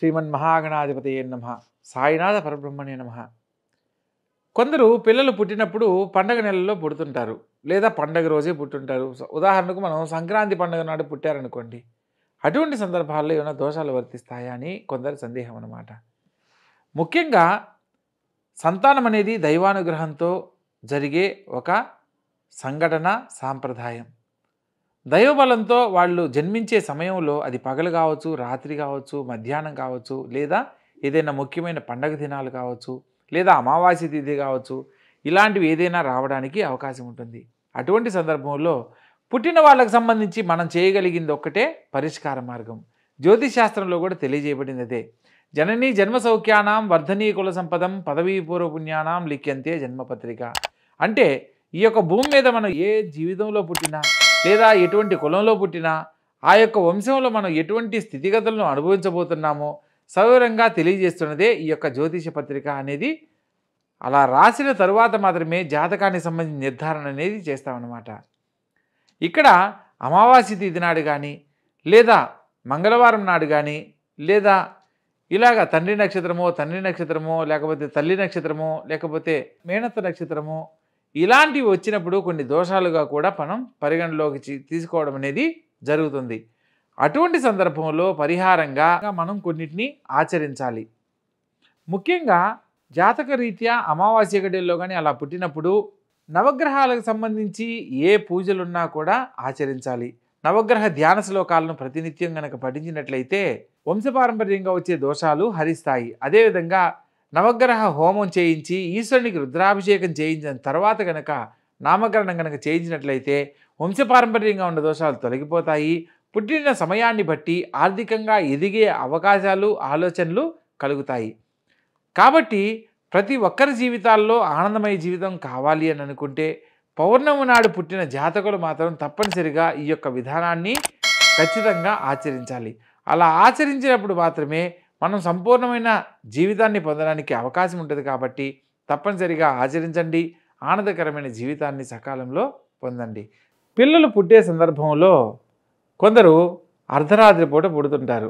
శ్రీమన్ మహాగణాధిపతి నమ సాయినాథ పరబ్రహ్మణే నమ కొందరు పిల్లలు పుట్టినప్పుడు పండగ నెలలో పుడుతుంటారు లేదా పండగ రోజే పుట్టుంటారు స- ఉదాహరణకు మనం సంక్రాంతి పండుగ నాడు పుట్టారనుకోండి అటువంటి సందర్భాల్లో ఏమైనా దోషాలు వర్తిస్తాయా అని కొందరి సందేహం అన్నమాట ముఖ్యంగా సంతానం అనేది దైవానుగ్రహంతో జరిగే ఒక సంఘటన సాంప్రదాయం దైవబలంతో వాళ్ళు జన్మించే సమయంలో అది పగలు కావచ్చు రాత్రి కావచ్చు మధ్యాహ్నం కావచ్చు లేదా ఏదైనా ముఖ్యమైన పండగ దినాలు కావచ్చు లేదా అమావాస్య తిథి కావచ్చు ఇలాంటివి ఏదైనా రావడానికి అవకాశం ఉంటుంది అటువంటి సందర్భంలో పుట్టిన వాళ్ళకి సంబంధించి మనం చేయగలిగింది ఒక్కటే పరిష్కార మార్గం జ్యోతిష్ శాస్త్రంలో కూడా తెలియజేయబడింది అదే జననీ జన్మ సౌఖ్యానాం వర్ధనీ కుల సంపదం పదవీ పూర్వ పుణ్యానాం లిఖ్యంతే జన్మపత్రిక అంటే ఈ యొక్క భూమి మీద మనం ఏ జీవితంలో పుట్టినా లేదా ఎటువంటి కులంలో పుట్టినా ఆ యొక్క వంశంలో మనం ఎటువంటి స్థితిగతులను అనుభవించబోతున్నామో సవివరంగా తెలియజేస్తున్నదే ఈ యొక్క జ్యోతిష పత్రిక అనేది అలా రాసిన తరువాత మాత్రమే జాతకానికి సంబంధించిన నిర్ధారణ అనేది చేస్తామన్నమాట ఇక్కడ అమావాస్య తిథి నాడు కానీ లేదా మంగళవారం నాడు కానీ లేదా ఇలాగ తండ్రి నక్షత్రమో తండ్రి నక్షత్రమో లేకపోతే తల్లి నక్షత్రమో లేకపోతే మేనత్త నక్షత్రమో ఇలాంటివి వచ్చినప్పుడు కొన్ని దోషాలుగా కూడా మనం పరిగణలోకి తీ- తీసుకోవడం అనేది జరుగుతుంది అటువంటి సందర్భంలో పరిహారంగా మనం కొన్నిటిని ఆచరించాలి ముఖ్యంగా జాతక రీత్యా అమావాస్య గడియల్లో కానీ అలా పుట్టినప్పుడు నవగ్రహాలకు సంబంధించి ఏ పూజలున్నా కూడా ఆచరించాలి నవగ్రహ ధ్యాన శ్లోకాలను ప్రతినిత్యం గనక పఠించినట్లయితే వంశపారంపర్యంగా వచ్చే దోషాలు హరిస్తాయి అదేవిధంగా నవగ్రహ హోమం చేయించి ఈశ్వరునికి రుద్రాభిషేకం చేయించిన తర్వాత గనక నామకరణం గనక చేయించినట్లయితే వంశపారంపర్యంగా ఉన్న దోషాలు తొలగిపోతాయి పుట్టిన సమయాన్ని బట్టి ఆర్థికంగా ఎదిగే అవకాశాలు ఆలోచనలు కలుగుతాయి కాబట్టి ప్రతి ఒక్కరి జీవితాల్లో ఆనందమయ జీవితం కావాలి అని అనుకుంటే పౌర్ణమి నాడు పుట్టిన జాతకులు మాత్రం తప్పనిసరిగా ఈ యొక్క విధానాన్ని ఖచ్చితంగా ఆచరించాలి అలా ఆచరించినప్పుడు మాత్రమే మనం సంపూర్ణమైన జీవితాన్ని పొందడానికి అవకాశం ఉంటుంది కాబట్టి తప్పనిసరిగా ఆచరించండి ఆనందకరమైన జీవితాన్ని సకాలంలో పొందండి పిల్లలు పుట్టే సందర్భంలో కొందరు అర్ధరాత్రి పూట పుడుతుంటారు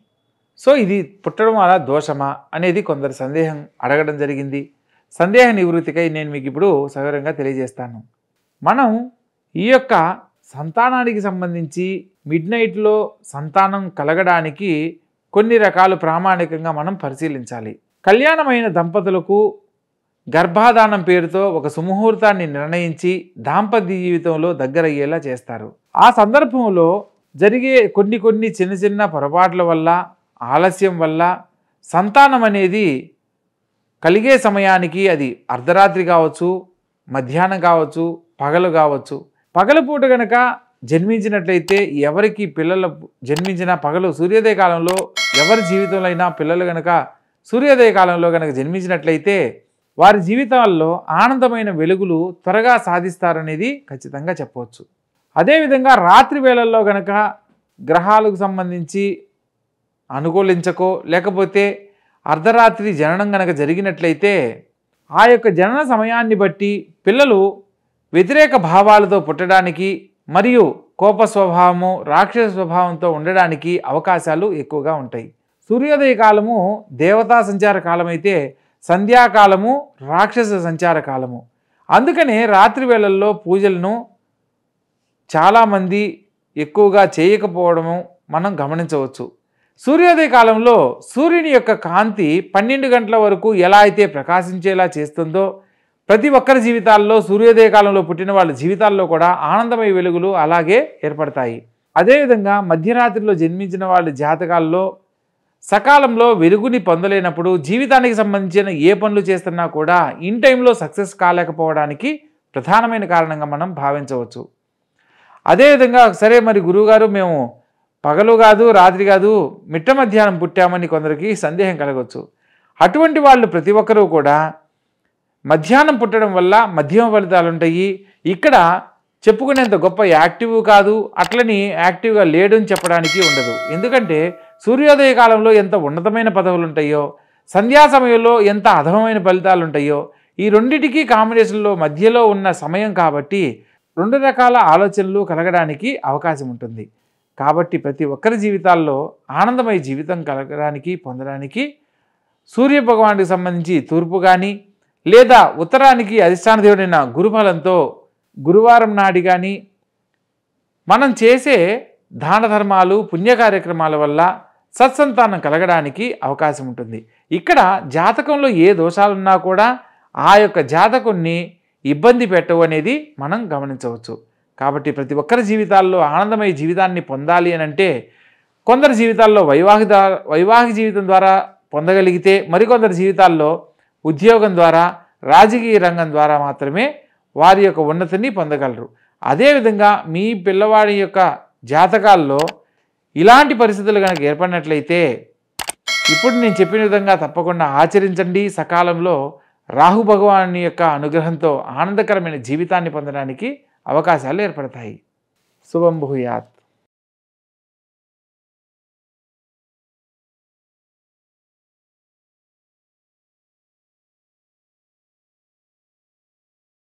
సో ఇది పుట్టడం అలా దోషమా అనేది కొందరు సందేహం అడగడం జరిగింది సందేహ నివృత్తికై నేను మీకు ఇప్పుడు సవివరంగా తెలియజేస్తాను మనం ఈ యొక్క సంతానానికి సంబంధించి మిడ్ నైట్లో సంతానం కలగడానికి కొన్ని రకాలు ప్రామాణికంగా మనం పరిశీలించాలి కళ్యాణమైన దంపతులకు గర్భాధానం పేరుతో ఒక సుముహూర్తాన్ని నిర్ణయించి దాంపత్య జీవితంలో దగ్గరయ్యేలా చేస్తారు ఆ సందర్భంలో జరిగే కొన్ని కొన్ని చిన్న చిన్న పొరపాట్ల వల్ల ఆలస్యం వల్ల సంతానం అనేది కలిగే సమయానికి అది అర్ధరాత్రి కావచ్చు మధ్యాహ్నం కావచ్చు పగలు కావచ్చు పగలపూట గనక జన్మించినట్లయితే ఎవరికి పిల్లలు జన్మించిన పగలు సూర్యోదయ కాలంలో ఎవరి జీవితంలో అయినా పిల్లలు గనక సూర్యోదయ కాలంలో గనక జన్మించినట్లయితే వారి జీవితాల్లో ఆనందమైన వెలుగులు త్వరగా సాధిస్తారనేది ఖచ్చితంగా చెప్పవచ్చు అదేవిధంగా రాత్రి వేళల్లో గనక గ్రహాలకు సంబంధించి అనుకూలించకో లేకపోతే అర్ధరాత్రి జననం గనక జరిగినట్లయితే ఆ యొక్క జనన సమయాన్ని బట్టి పిల్లలు వ్యతిరేక భావాలతో పుట్టడానికి మరియు కోప స్వభావము రాక్షస స్వభావంతో ఉండడానికి అవకాశాలు ఎక్కువగా ఉంటాయి సూర్యోదయ కాలము దేవతా సంచార కాలం అయితే సంధ్యాకాలము రాక్షస సంచార కాలము అందుకనే రాత్రి వేళల్లో పూజలను చాలామంది ఎక్కువగా చేయకపోవడము మనం గమనించవచ్చు సూర్యోదయ కాలంలో సూర్యుని యొక్క కాంతి పన్నెండు గంటల వరకు ఎలా అయితే ప్రకాశించేలా చేస్తుందో ప్రతి ఒక్కరి జీవితాల్లో సూర్యోదయ కాలంలో పుట్టిన వాళ్ళ జీవితాల్లో కూడా ఆనందమయ వెలుగులు అలాగే ఏర్పడతాయి అదేవిధంగా మధ్యరాత్రిలో జన్మించిన వాళ్ళ జాతకాల్లో సకాలంలో వెలుగుని పొందలేనప్పుడు జీవితానికి సంబంధించిన ఏ పనులు చేస్తున్నా కూడా ఇన్ టైంలో సక్సెస్ కాలేకపోవడానికి ప్రధానమైన కారణంగా మనం భావించవచ్చు అదేవిధంగా సరే మరి గురువుగారు మేము పగలు కాదు రాత్రి కాదు మిట్ట మధ్యాహ్నం పుట్టామని కొందరికి సందేహం కలగవచ్చు అటువంటి వాళ్ళు ప్రతి ఒక్కరూ కూడా మధ్యాహ్నం పుట్టడం వల్ల మధ్యమ ఫలితాలు ఉంటాయి ఇక్కడ చెప్పుకునేంత గొప్ప యాక్టివ్ కాదు అట్లని యాక్టివ్గా లేడు అని చెప్పడానికి ఉండదు ఎందుకంటే సూర్యోదయ కాలంలో ఎంత ఉన్నతమైన పదవులు ఉంటాయో సంధ్యా సమయంలో ఎంత అధమమైన ఫలితాలు ఉంటాయో ఈ రెండిటికి కాంబినేషన్లో మధ్యలో ఉన్న సమయం కాబట్టి రెండు రకాల ఆలోచనలు కలగడానికి అవకాశం ఉంటుంది కాబట్టి ప్రతి ఒక్కరి జీవితాల్లో ఆనందమయ జీవితం కలగడానికి పొందడానికి సూర్య భగవానుడికి సంబంధించి తూర్పు కానీ లేదా ఉత్తరానికి అధిష్టాన దేవుడైన గురుబలంతో గురువారం నాడి కానీ మనం చేసే దాన ధర్మాలు పుణ్య కార్యక్రమాల వల్ల సత్సంతానం కలగడానికి అవకాశం ఉంటుంది ఇక్కడ జాతకంలో ఏ దోషాలున్నా కూడా ఆ యొక్క జాతకుణ్ణి ఇబ్బంది పెట్టవు అనేది మనం గమనించవచ్చు కాబట్టి ప్రతి ఒక్కరి జీవితాల్లో ఆనందమయ జీవితాన్ని పొందాలి అని అంటే కొందరి జీవితాల్లో వైవాహిక వైవాహిక జీవితం ద్వారా పొందగలిగితే మరికొందరి జీవితాల్లో ఉద్యోగం ద్వారా రాజకీయ రంగం ద్వారా మాత్రమే వారి యొక్క ఉన్నతిని పొందగలరు అదేవిధంగా మీ పిల్లవాడి యొక్క జాతకాల్లో ఇలాంటి పరిస్థితులు కనుక ఏర్పడినట్లయితే ఇప్పుడు నేను చెప్పిన విధంగా తప్పకుండా ఆచరించండి సకాలంలో రాహు భగవాను యొక్క అనుగ్రహంతో ఆనందకరమైన జీవితాన్ని పొందడానికి అవకాశాలు ఏర్పడతాయి శుభం భూయాత్